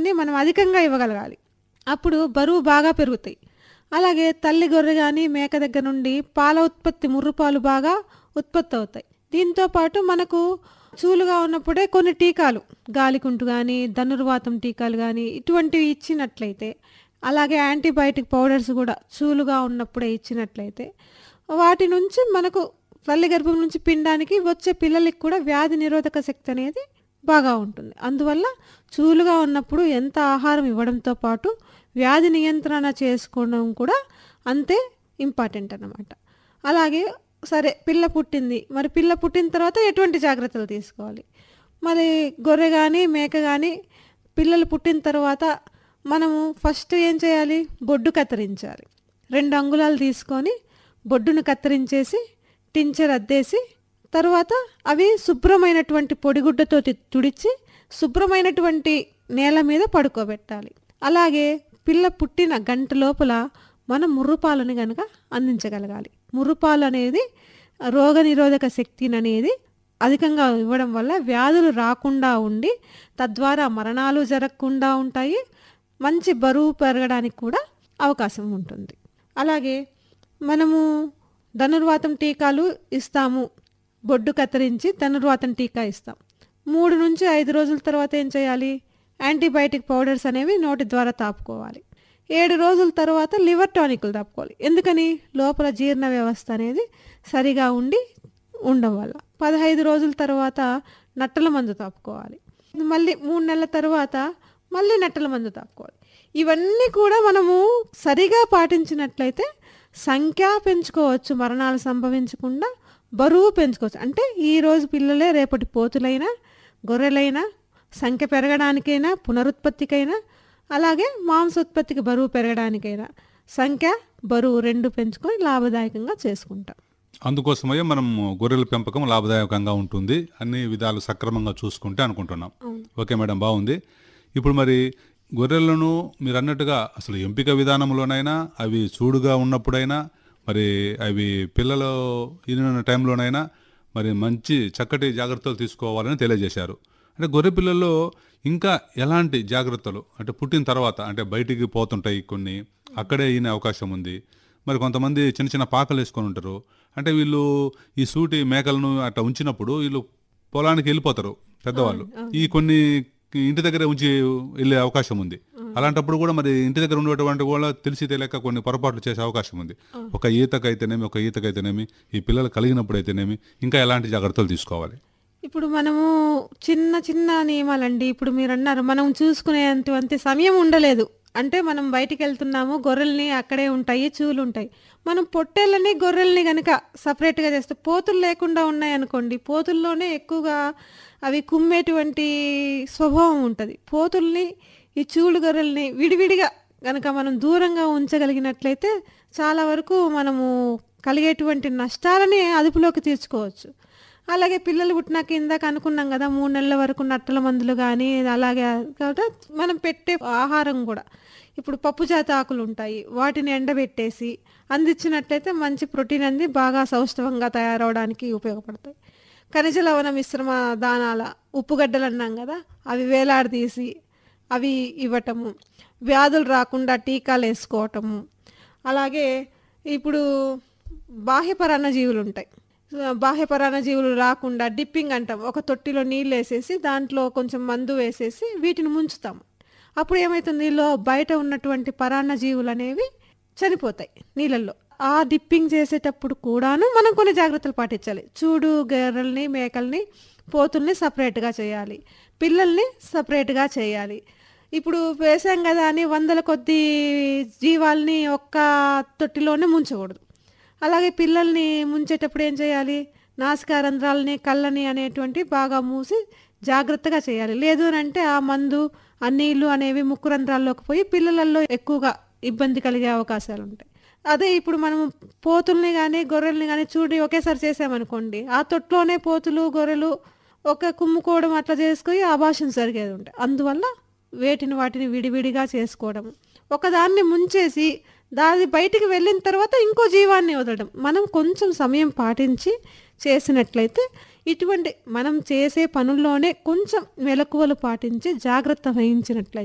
పోషకాలన్నీ మనం అధికంగా ఇవ్వగలగాలి అప్పుడు బరువు బాగా పెరుగుతాయి అలాగే తల్లి గొర్రె కానీ మేక దగ్గర నుండి పాల ఉత్పత్తి ముర్రుపాలు బాగా ఉత్పత్తి అవుతాయి దీంతో పాటు మనకు చూలుగా ఉన్నప్పుడే కొన్ని టీకాలు గాలికుంటు కానీ ధనుర్వాతం టీకాలు కానీ ఇటువంటివి ఇచ్చినట్లయితే అలాగే యాంటీబయాటిక్ పౌడర్స్ కూడా చూలుగా ఉన్నప్పుడే ఇచ్చినట్లయితే వాటి నుంచి మనకు తల్లి గర్భం నుంచి పిండానికి వచ్చే పిల్లలకి కూడా వ్యాధి నిరోధక శక్తి అనేది బాగా ఉంటుంది అందువల్ల చూలుగా ఉన్నప్పుడు ఎంత ఆహారం ఇవ్వడంతో పాటు వ్యాధి నియంత్రణ చేసుకోవడం కూడా అంతే ఇంపార్టెంట్ అన్నమాట అలాగే సరే పిల్ల పుట్టింది మరి పిల్ల పుట్టిన తర్వాత ఎటువంటి జాగ్రత్తలు తీసుకోవాలి మరి గొర్రె కానీ మేక కానీ పిల్లలు పుట్టిన తర్వాత మనము ఫస్ట్ ఏం చేయాలి బొడ్డు కత్తిరించాలి రెండు అంగుళాలు తీసుకొని బొడ్డును కత్తిరించేసి టించర్ అద్దేసి తర్వాత అవి శుభ్రమైనటువంటి పొడిగుడ్డతో తి- తుడిచి శుభ్రమైనటువంటి నేల మీద పడుకోబెట్టాలి అలాగే పిల్ల పుట్టిన గంట లోపల మనం ముర్రుపాలను కనుక అందించగలగాలి ముర్రుపాలు అనేది రోగ నిరోధక శక్తిని అనేది అధికంగా ఇవ్వడం వల్ల వ్యాధులు రాకుండా ఉండి తద్వారా మరణాలు జరగకుండా ఉంటాయి మంచి బరువు పెరగడానికి కూడా అవకాశం ఉంటుంది అలాగే మనము ధనుర్వాతం టీకాలు ఇస్తాము బొడ్డు కత్తిరించి ధనుర్వాతం టీకా ఇస్తాం మూడు నుంచి ఐదు రోజుల తర్వాత ఏం చేయాలి యాంటీబయాటిక్ పౌడర్స్ అనేవి నోటి ద్వారా తాపుకోవాలి ఏడు రోజుల తర్వాత లివర్ టానిక్లు తాపుకోవాలి ఎందుకని లోపల జీర్ణ వ్యవస్థ అనేది సరిగా ఉండి ఉండడం వల్ల పదహైదు రోజుల తర్వాత నట్టల మందు తాపుకోవాలి మళ్ళీ మూడు నెలల తర్వాత మళ్ళీ నట్టల మందు తాపుకోవాలి ఇవన్నీ కూడా మనము సరిగా పాటించినట్లయితే సంఖ్య పెంచుకోవచ్చు మరణాలు సంభవించకుండా బరువు పెంచుకోవచ్చు అంటే ఈ రోజు పిల్లలే రేపటి పోతులైనా గొర్రెలైనా సంఖ్య పెరగడానికైనా పునరుత్పత్తికైనా అలాగే మాంసోత్పత్తికి బరువు పెరగడానికైనా సంఖ్య బరువు రెండు పెంచుకొని లాభదాయకంగా చేసుకుంటాం అందుకోసమయ్యే మనం గొర్రెల పెంపకం లాభదాయకంగా ఉంటుంది అన్ని విధాలు సక్రమంగా చూసుకుంటే అనుకుంటున్నాం ఓకే మేడం బాగుంది ఇప్పుడు మరి గొర్రెలను మీరు అన్నట్టుగా అసలు ఎంపిక విధానంలోనైనా అవి చూడుగా ఉన్నప్పుడైనా మరి అవి పిల్లలు ఈనిన టైంలోనైనా మరి మంచి చక్కటి జాగ్రత్తలు తీసుకోవాలని తెలియజేశారు అంటే గొర్రె పిల్లల్లో ఇంకా ఎలాంటి జాగ్రత్తలు అంటే పుట్టిన తర్వాత అంటే బయటికి పోతుంటాయి కొన్ని అక్కడే ఈయన అవకాశం ఉంది మరి కొంతమంది చిన్న చిన్న పాకలు వేసుకొని ఉంటారు అంటే వీళ్ళు ఈ సూటి మేకలను అట్లా ఉంచినప్పుడు వీళ్ళు పొలానికి వెళ్ళిపోతారు పెద్దవాళ్ళు ఈ కొన్ని ఇంటి దగ్గర ఉంచి వెళ్ళే అవకాశం ఉంది అలాంటప్పుడు కూడా మరి ఇంటి దగ్గర ఉండేటువంటి కూడా తెలిసి తెలియక కొన్ని పొరపాట్లు చేసే అవకాశం ఉంది ఒక ఈతకైతేనేమి ఒక ఈతకైతేనేమి ఈ పిల్లలు కలిగినప్పుడు అయితేనేమి ఇంకా ఎలాంటి జాగ్రత్తలు తీసుకోవాలి ఇప్పుడు మనము చిన్న చిన్న నియమాలండి ఇప్పుడు మీరు అన్నారు మనం చూసుకునేటువంటి సమయం ఉండలేదు అంటే మనం బయటికి వెళ్తున్నాము గొర్రెల్ని అక్కడే ఉంటాయి చూలు ఉంటాయి మనం పొట్టేళ్ళని గొర్రెల్ని కనుక సపరేట్గా చేస్తే పోతులు లేకుండా ఉన్నాయి అనుకోండి పోతుల్లోనే ఎక్కువగా అవి కుమ్మేటువంటి స్వభావం ఉంటుంది పోతుల్ని ఈ చూలు గొర్రెల్ని విడివిడిగా కనుక మనం దూరంగా ఉంచగలిగినట్లయితే చాలా వరకు మనము కలిగేటువంటి నష్టాలని అదుపులోకి తీర్చుకోవచ్చు అలాగే పిల్లలు పుట్టినాక ఇందాక అనుకున్నాం కదా మూడు నెలల వరకు నట్టల మందులు కానీ అలాగే కాబట్టి మనం పెట్టే ఆహారం కూడా ఇప్పుడు పప్పు జాతి ఆకులు ఉంటాయి వాటిని ఎండబెట్టేసి అందించినట్లయితే మంచి ప్రోటీన్ అంది బాగా సౌష్ఠవంగా తయారవడానికి ఉపయోగపడతాయి ఖనిజ లవణ మిశ్రమ దానాల ఉప్పుగడ్డలు అన్నాం కదా అవి వేలాడదీసి అవి ఇవ్వటము వ్యాధులు రాకుండా టీకాలు వేసుకోవటము అలాగే ఇప్పుడు బాహ్య పరాన్నజీవులు ఉంటాయి బాహ్య పరాన్నజీవులు రాకుండా డిప్పింగ్ అంటాం ఒక తొట్టిలో నీళ్ళు వేసేసి దాంట్లో కొంచెం మందు వేసేసి వీటిని ముంచుతాము అప్పుడు ఏమవుతుంది లో బయట ఉన్నటువంటి పరాన్నజీవులు అనేవి చనిపోతాయి నీళ్ళల్లో ఆ డిప్పింగ్ చేసేటప్పుడు కూడాను మనం కొన్ని జాగ్రత్తలు పాటించాలి చూడు గర్రెల్ని మేకల్ని పోతుల్ని సపరేట్గా చేయాలి పిల్లల్ని సపరేట్గా చేయాలి ఇప్పుడు వేసాం కదా అని వందల కొద్ది జీవాల్ని ఒక్క తొట్టిలోనే ముంచకూడదు అలాగే పిల్లల్ని ముంచేటప్పుడు ఏం చేయాలి నాసికా రంధ్రాలని కళ్ళని అనేటువంటి బాగా మూసి జాగ్రత్తగా చేయాలి లేదు అని అంటే ఆ మందు ఆ నీళ్లు అనేవి ముక్కు రంధ్రాల్లోకి పోయి పిల్లలలో ఎక్కువగా ఇబ్బంది కలిగే అవకాశాలు ఉంటాయి అదే ఇప్పుడు మనం పోతుల్ని కానీ గొర్రెల్ని కానీ చూడి ఒకేసారి చేసామనుకోండి ఆ తొట్లోనే పోతులు గొర్రెలు ఒక కుమ్ముకోవడం అట్లా చేసుకొని ఆభాషణ జరిగేది ఉంటాయి అందువల్ల వేటిని వాటిని విడివిడిగా చేసుకోవడం ఒకదాన్ని ముంచేసి దాని బయటికి వెళ్ళిన తర్వాత ఇంకో జీవాన్ని వదలడం మనం కొంచెం సమయం పాటించి చేసినట్లయితే ఇటువంటి మనం చేసే పనుల్లోనే కొంచెం మెలకువలు పాటించి జాగ్రత్త వహించినట్లయితే